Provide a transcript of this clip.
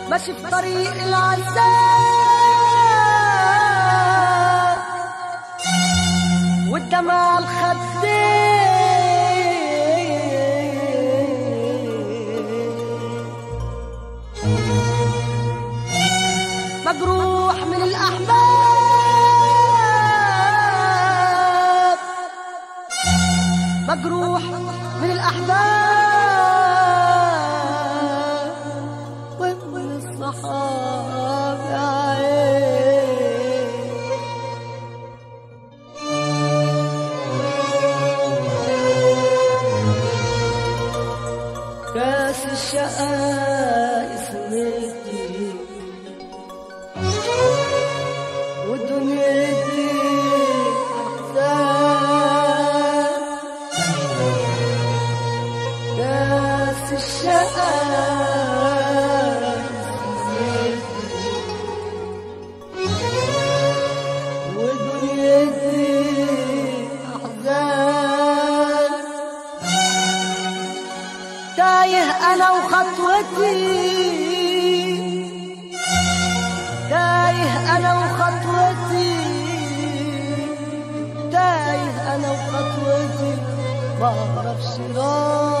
ماشي في طريق العذاب والدمع على الخدين مجروح من الأحباب مجروح من الأحباب ومن الصحاب يا عين كاس الشقاء اسمتي ودنيتي أحزان كاس الشقاء اسمتي ودنيتي أحزان تايه انا وخطوتي تايه انا وخطوتي تايه انا وخطوتي ما اعرفش راح